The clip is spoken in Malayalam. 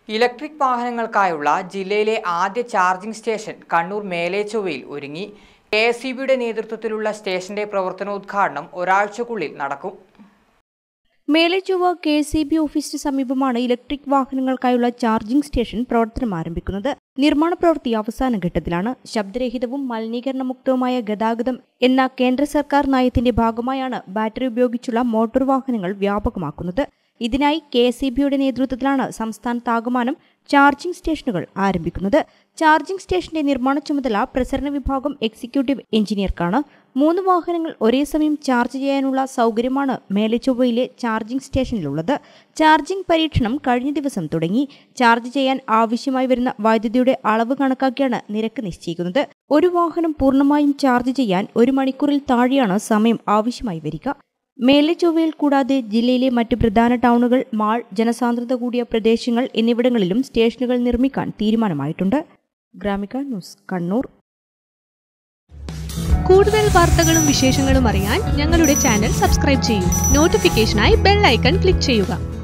ഇലക്ട്രിക് വാഹനങ്ങൾക്കായുള്ള ജില്ലയിലെ ആദ്യ ചാർജിംഗ് സ്റ്റേഷൻ കണ്ണൂർ മേലേച്ചൊവ്വയിൽ ഒരുങ്ങി കെ എസ് ഇ ബിയുടെ നേതൃത്വത്തിലുള്ള സ്റ്റേഷന്റെ പ്രവർത്തനോദ്ഘാടനം ഒരാഴ്ചക്കുള്ളിൽ നടക്കും മേലെചൊവ്വ കെ സി ബി ഓഫീസിന് സമീപമാണ് ഇലക്ട്രിക് വാഹനങ്ങൾക്കായുള്ള ചാർജിംഗ് സ്റ്റേഷൻ പ്രവർത്തനം ആരംഭിക്കുന്നത് നിർമ്മാണ പ്രവൃത്തി അവസാന ഘട്ടത്തിലാണ് ശബ്ദരഹിതവും മലിനീകരണമുക്തവുമായ ഗതാഗതം എന്ന കേന്ദ്ര സർക്കാർ നയത്തിന്റെ ഭാഗമായാണ് ബാറ്ററി ഉപയോഗിച്ചുള്ള മോട്ടോർ വാഹനങ്ങൾ വ്യാപകമാക്കുന്നത് ഇതിനായി കെ എസ് ഇ ബിയുടെ നേതൃത്വത്തിലാണ് സംസ്ഥാനത്താകമാനം ചാർജിംഗ് സ്റ്റേഷനുകൾ ആരംഭിക്കുന്നത് ചാർജിംഗ് സ്റ്റേഷന്റെ നിർമ്മാണ ചുമതല പ്രസരണ വിഭാഗം എക്സിക്യൂട്ടീവ് എഞ്ചിനീയർക്കാണ് മൂന്ന് വാഹനങ്ങൾ ഒരേ സമയം ചാർജ് ചെയ്യാനുള്ള സൗകര്യമാണ് മേലെച്ചൊവ്വയിലെ ചാർജിംഗ് സ്റ്റേഷനിലുള്ളത് ചാർജിംഗ് പരീക്ഷണം കഴിഞ്ഞ ദിവസം തുടങ്ങി ചാർജ് ചെയ്യാൻ ആവശ്യമായി വരുന്ന വൈദ്യുതിയുടെ അളവ് കണക്കാക്കിയാണ് നിരക്ക് നിശ്ചയിക്കുന്നത് ഒരു വാഹനം പൂർണ്ണമായും ചാർജ് ചെയ്യാൻ ഒരു മണിക്കൂറിൽ താഴെയാണ് സമയം ആവശ്യമായി വരിക മേലെ ചൊവ്വയിൽ കൂടാതെ ജില്ലയിലെ മറ്റ് പ്രധാന ടൗണുകൾ മാൾ ജനസാന്ദ്രത കൂടിയ പ്രദേശങ്ങൾ എന്നിവിടങ്ങളിലും സ്റ്റേഷനുകൾ നിർമ്മിക്കാൻ തീരുമാനമായിട്ടുണ്ട് ഗ്രാമിക ന്യൂസ് കണ്ണൂർ കൂടുതൽ വാർത്തകളും വിശേഷങ്ങളും അറിയാൻ ഞങ്ങളുടെ ചാനൽ സബ്സ്ക്രൈബ് ചെയ്യൂ നോട്ടിഫിക്കേഷനായി ബെൽ ഐക്കൺ ക്ലിക്ക് ചെയ്യുക